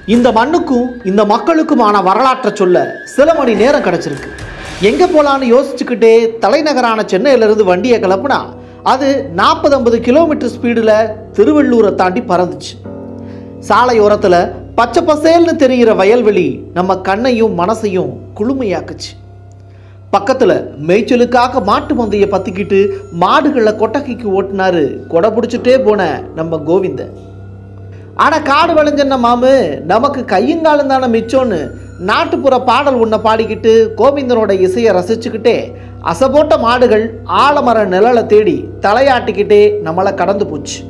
இந்த மண்ணுக்கும் இந்த மக்களுக்குமான வரலாற்றை சொல்ல சில மணி நேரம் கிடச்சிருக்கு எங்கே போகலான்னு யோசிச்சுக்கிட்டே தலைநகரான சென்னையிலிருந்து வண்டியை கிளப்புனா அது நாற்பது ஐம்பது கிலோமீட்டர் ஸ்பீடில் திருவள்ளூரை தாண்டி பறந்துச்சு சாலையோரத்தில் பச்சை பசேல்னு தெரிகிற வயல்வெளி நம்ம கண்ணையும் மனசையும் குளுமையாக்குச்சு பக்கத்தில் மேய்ச்சலுக்காக மாட்டு மந்தையை பற்றிக்கிட்டு மாடுகளை கொட்டகைக்கு ஓட்டினாரு கொடை பிடிச்சிட்டே போன நம்ம கோவிந்தன் ஆனால் காடு விளைஞ்சன மாமு நமக்கு கையுங்காலம் தானே மிச்சோன்னு நாட்டுப்புற பாடல் ஒன்றை பாடிக்கிட்டு கோவிந்தனோட இசையை ரசிச்சுக்கிட்டே அசைபோட்ட மாடுகள் ஆலமர நிழலை தேடி தலையாட்டிக்கிட்டே நம்மளை கடந்து போச்சு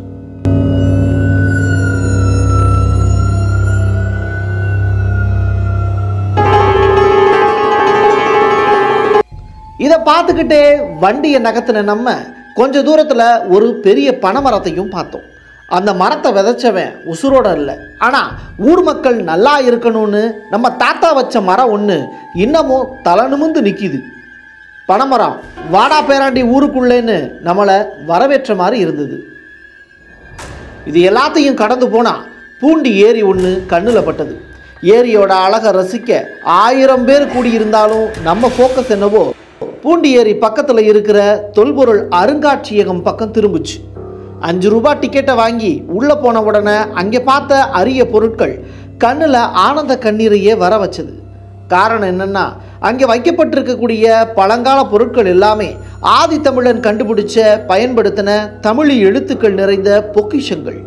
இதை பார்த்துக்கிட்டே வண்டியை நகர்த்தின நம்ம கொஞ்ச தூரத்தில் ஒரு பெரிய பனைமரத்தையும் பார்த்தோம் அந்த மரத்தை விதைச்சவன் உசுரோட இல்லை ஆனால் ஊர் மக்கள் நல்லா இருக்கணும்னு நம்ம தாத்தா வச்ச மரம் ஒன்று இன்னமும் தலை நிமிந்து நிற்கிது பனைமரம் வாடா பேராண்டி ஊருக்குள்ளேன்னு நம்மளை வரவேற்ற மாதிரி இருந்தது இது எல்லாத்தையும் கடந்து போனால் பூண்டி ஏரி ஒன்று கண்ணில் பட்டது ஏரியோட அழகை ரசிக்க ஆயிரம் பேர் கூடியிருந்தாலும் நம்ம ஃபோக்கஸ் என்னவோ பூண்டி ஏரி பக்கத்தில் இருக்கிற தொல்பொருள் அருங்காட்சியகம் பக்கம் திரும்புச்சு அஞ்சு ரூபாய் டிக்கெட்டை வாங்கி உள்ளே போன உடனே அங்கே பார்த்த அரிய பொருட்கள் கண்ணில் ஆனந்த கண்ணீரையே வர வச்சது காரணம் என்னன்னா அங்கே வைக்கப்பட்டிருக்கக்கூடிய பழங்கால பொருட்கள் எல்லாமே ஆதித்தமிழன் கண்டுபிடிச்ச பயன்படுத்தின தமிழ் எழுத்துக்கள் நிறைந்த பொக்கிஷங்கள்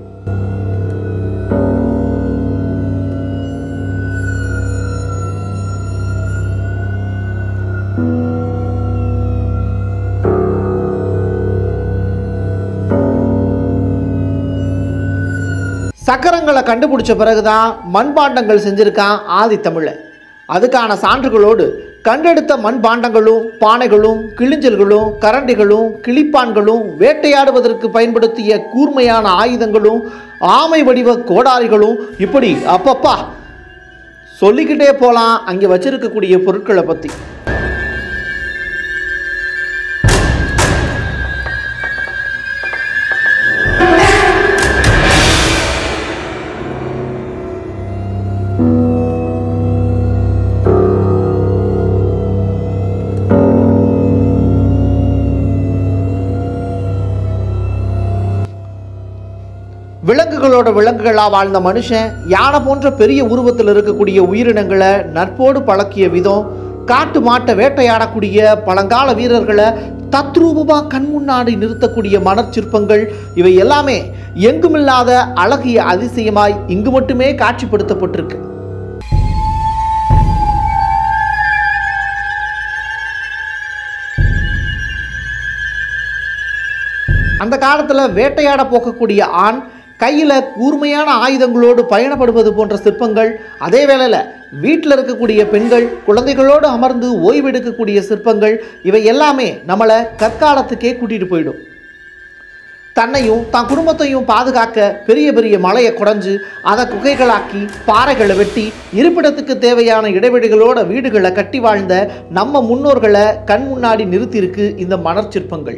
சக்கரங்களை கண்டுபிடிச்ச பிறகுதான் மண்பாண்டங்கள் செஞ்சிருக்கான் ஆதித்தமிழன் அதுக்கான சான்றுகளோடு கண்டெடுத்த மண்பாண்டங்களும் பானைகளும் கிளிஞ்சல்களும் கரண்டிகளும் கிளிப்பான்களும் வேட்டையாடுவதற்கு பயன்படுத்திய கூர்மையான ஆயுதங்களும் ஆமை வடிவ கோடாரிகளும் இப்படி அப்பப்பா சொல்லிக்கிட்டே போகலாம் அங்கே வச்சிருக்கக்கூடிய பொருட்களை பற்றி விலங்குகளோட விலங்குகளா வாழ்ந்த மனுஷன் யானை போன்ற பெரிய உருவத்தில் இருக்கக்கூடிய உயிரினங்களை நட்போடு பழக்கிய விதம் காட்டு மாட்டை வேட்டையாடக்கூடிய பழங்கால வீரர்களை தத்ரூபமா கண் முன்னாடி நிறுத்தக்கூடிய மணற்சிற்பங்கள் இவை எல்லாமே எங்குமில்லாத அழகிய அதிசயமாய் இங்கு மட்டுமே காட்சிப்படுத்தப்பட்டிருக்கு அந்த காலத்தில் வேட்டையாட போகக்கூடிய ஆண் கையில் கூர்மையான ஆயுதங்களோடு பயணப்படுவது போன்ற சிற்பங்கள் அதே வேளையில் வீட்டில் இருக்கக்கூடிய பெண்கள் குழந்தைகளோடு அமர்ந்து ஓய்வெடுக்கக்கூடிய சிற்பங்கள் இவை எல்லாமே நம்மளை கற்காலத்துக்கே கூட்டிகிட்டு போயிடும் தன்னையும் தன் குடும்பத்தையும் பாதுகாக்க பெரிய பெரிய மலையை குடைஞ்சு அதை குகைகளாக்கி பாறைகளை வெட்டி இருப்பிடத்துக்கு தேவையான இடைவெளிகளோட வீடுகளை கட்டி வாழ்ந்த நம்ம முன்னோர்களை கண் முன்னாடி நிறுத்தியிருக்கு இந்த மணற்சிற்பங்கள்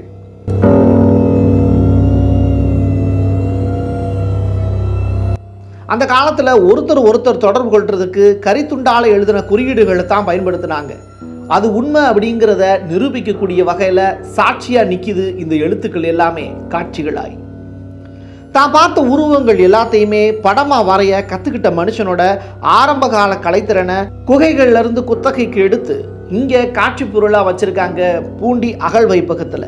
அந்த காலத்தில் ஒருத்தர் ஒருத்தர் தொடர்பு கொள்றதுக்கு கரித்துண்டால எழுதின குறியீடுகளை தான் பயன்படுத்தினாங்க அது உண்மை அப்படிங்கிறத நிரூபிக்கக்கூடிய வகையில் சாட்சியாக நிற்கிது இந்த எழுத்துக்கள் எல்லாமே காட்சிகளாய் தான் பார்த்த உருவங்கள் எல்லாத்தையுமே படமாக வரைய கற்றுக்கிட்ட மனுஷனோட ஆரம்பகால கலைத்திறனை குகைகள்ல இருந்து குத்தகைக்கு எடுத்து இங்கே காட்சி பொருளாக வச்சுருக்காங்க பூண்டி அகழ் வைப்பகத்தில்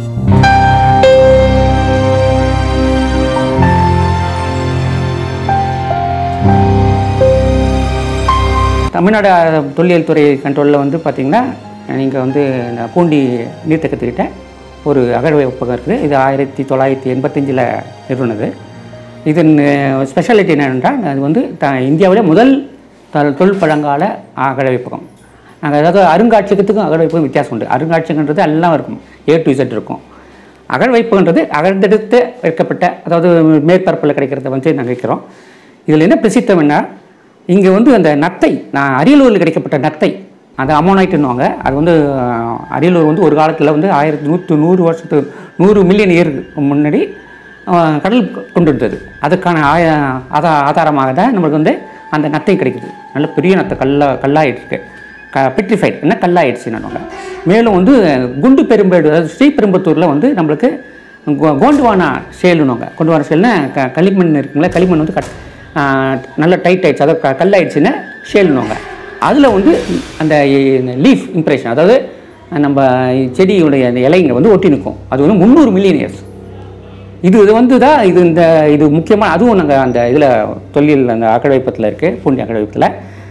தமிழ்நாடு தொல்லியல் துறை கண்ட்ரோலில் வந்து பார்த்திங்கன்னா நீங்கள் வந்து இந்த பூண்டி நீர்த்தக்கத்துக்கிட்ட ஒரு அகழ்வைப்பகம் இருக்குது இது ஆயிரத்தி தொள்ளாயிரத்தி எண்பத்தஞ்சில் நிறுவனது இதன் ஸ்பெஷாலிட்டி என்னென்றால் அது வந்து த இந்தியாவிலே முதல் த தொல் பழங்கால அகழ்வைப்பகம் நாங்கள் அதாவது அருங்காட்சியகத்துக்கும் அகழ்வைப்பகம் வித்தியாசம் உண்டு அருங்காட்சியகன்றது எல்லாம் இருக்கும் ஏ டு இசட் இருக்கும் அகழ்வைப்பகன்றது அகழ்ந்தெடுத்து வைக்கப்பட்ட அதாவது மேற்பரப்பில் கிடைக்கிறத வந்து நாங்கள் வைக்கிறோம் இதில் என்ன பிரசித்தம்னா இங்கே வந்து அந்த நத்தை நான் அரியலூரில் கிடைக்கப்பட்ட நத்தை அந்த அமோனைட்டுன்னுவாங்க அது வந்து அஹ், அரியலூர் வந்து ஒரு காலத்தில் வந்து ஆயிரத்தி நூற்று நூறு வருஷத்து நூறு மில்லியன் இயர் முன்னாடி அஹ், கடல் கொண்டு வந்தது அதுக்கான ஆய ஆதா ஆதாரமாக தான் நம்மளுக்கு வந்து அந்த நத்தை கிடைக்குது நல்ல பெரிய நத்தை கல்லா கல்லாயிட்டு இருக்கு க பெட்ரிஃபைட் என்ன கல்லாயிடுச்சுன்னு மேலும் வந்து குண்டு பெரும்பேடு அதாவது ஸ்ரீபெரும்புத்தூரில் வந்து நம்மளுக்கு கோ- கோண்டுவானா ஷேலுனுவாங்க கோண்டுவானா ஷேல்னா க களிமண் இருக்குங்களா களிமண் வந்து கட் ஆ, நல்ல டைட் ஆயிடுச்சு அதாவது க- கல்லாயிடுச்சுன்னா ஷேலுனுவாங்க அதில் வந்து அந்த லீஃப் இம்ப்ரெஷன் அதாவது நம்ம செடியுடைய அந்த இலைங்க வந்து ஒட்டி நிற்கும் அது வந்து முந்நூறு மில்லியன் இயர்ஸ் இது இது வந்து தான் இது இந்த இது முக்கியமாக அதுவும் நாங்கள் அந்த இதில் தொல்லியல் அந்த அகழ்வைப்பத்தில் இருக்குது பூண்டி அகழ்வைப்பத்தில்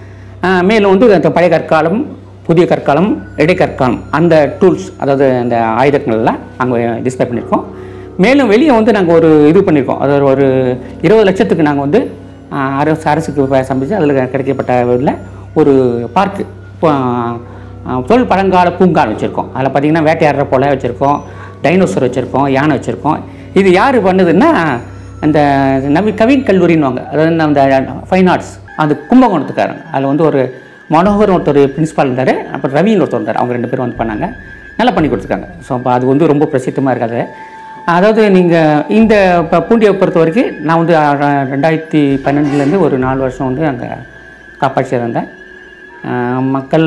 மேலும் வந்து அந்த பழைய கற்காலம் புதிய கற்காலம் இடைக்கற்காலம் அந்த டூல்ஸ் அதாவது அந்த ஆயுதங்கள்லாம் அங்கே டிஸ்பிளே பண்ணியிருக்கோம் மேலும் வெளியே வந்து நாங்கள் ஒரு இது பண்ணியிருக்கோம் அதாவது ஒரு இருபது லட்சத்துக்கு நாங்கள் வந்து ஆஹ், அரசு அரசுக்கு ப- சமைச்சு அதில் கிடைக்கப்பட்ட இதில் ஒரு பார்க்கு இப்போ ஆஹ், தொல் பழங்கால பூங்கான்னு வச்சுருக்கோம் அதில் பார்த்தீங்கன்னா வேட்டையாடுற போல வச்சுருக்கோம் டைனோசர் வச்சுருக்கோம் யானை வச்சுருக்கோம் இது யார் பண்ணுதுன்னா அந்த நவி கவின் கல்லூரின்னுவாங்க அதாவது அந்த ஃபைன் ஆர்ட்ஸ் அது கும்பகோணத்துக்காரங்க அதில் வந்து ஒரு மனோகர் ஒருத்தர் பிரின்சிபால் இருந்தார் அப்புறம் ரவின்னு ஒருத்தர் இருந்தார் அவங்க ரெண்டு பேரும் வந்து பண்ணாங்க நல்லா பண்ணி கொடுத்துருக்காங்க ஸோ அப்போ அது வந்து ரொம்ப பிரசித்தமாக இருக்காது அதாவது நீங்கள் இந்த இப்போ பூண்டியை பொறுத்த வரைக்கும் நான் வந்து அஹ், ரெண்டாயிரத்தி பன்னெண்டுலேருந்து ஒரு நாலு வருஷம் வந்து அங்கே காப்பாற்றி இருந்தேன் அஹ், மக்கள்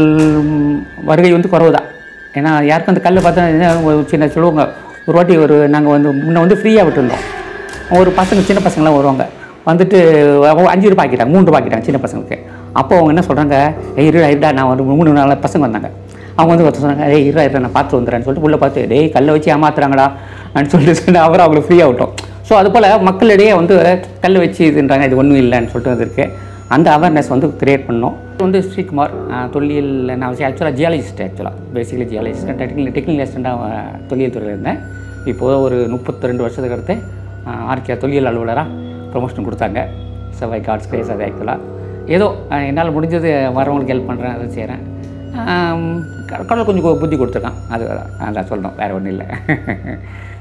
வருகை வந்து குறவு தான் ஏன்னா யாருக்கும் அந்த கல்லை பார்த்தா என்ன ஒரு சின்ன சொல்லுவாங்க ஒரு வாட்டி ஒரு நாங்கள் வந்து முன்ன வந்து ஃப்ரீயாக விட்டுருந்தோம் ஒரு பசங்க சின்ன பசங்களாம் வருவாங்க வந்துட்டு அவங்க அஞ்சு ரூபாய் ஆக்கிட்டாங்க மூணு ரூபாய் ஆக்கிட்டாங்க சின்ன பசங்களுக்கு அப்போ அவங்க என்ன சொல்கிறாங்க ஏய் இருடா இருடா நான் ஒரு மூணு நாலு பசங்க வந்தாங்க அவங்க வந்து ஒருத்தர் சொன்னாங்க ஏய் இருடா இருடா நான் பார்த்து வந்துடுறேன்னு சொல்லிட்டு உள்ளே பார்த்து டேய் கல்லை வச்சு ஏமாத்துறாங்கடா அப்படின்னு சொல்லிட்டு சொன்ன அவர் அவங்களுக்கு ஃப்ரீயாக விட்டோம் ஸோ அது போல் மக்களிடையே வந்து கல் வச்சு இதுன்றாங்க இது ஒன்றும் இல்லைன்னு சொல்லிட்டு வந்திருக்கு அந்த அவேர்னஸ் வந்து கிரியேட் பண்ணோம் இது வந்து ஸ்ரீகுமார் அஹ், தொல்லியல் நான் ஆக்சுவலாக ஜியாலஜிஸ்ட் ஆக்சுவலாக பேசிக்கலி ஜியாலஜிஸ்ட் டெக்னிக்கல் டெக்னிக்கல் அசிஸ்டண்ட்டாக தொல்லியல் துறையில் இருந்தேன் இப்போது ஒரு முப்பத்தி ரெண்டு வருஷத்துக்கு அடுத்து ஆர்கே தொல்லியல் அலுவலராக ப்ரொமோஷன் கொடுத்தாங்க ஸோ வை காட்ஸ் கிரேஸ் அது ஆக்சுவலாக ஏதோ அஹ், என்னால் முடிஞ்சது வரவங்களுக்கு ஹெல்ப் பண்ணுறேன் அதை செய்கிறேன் கடவுள் கொஞ்சம் புத்தி கொடுத்துருக்கான் அது அதான் சொல்லணும் வேறு ஒன்றும் இல்லை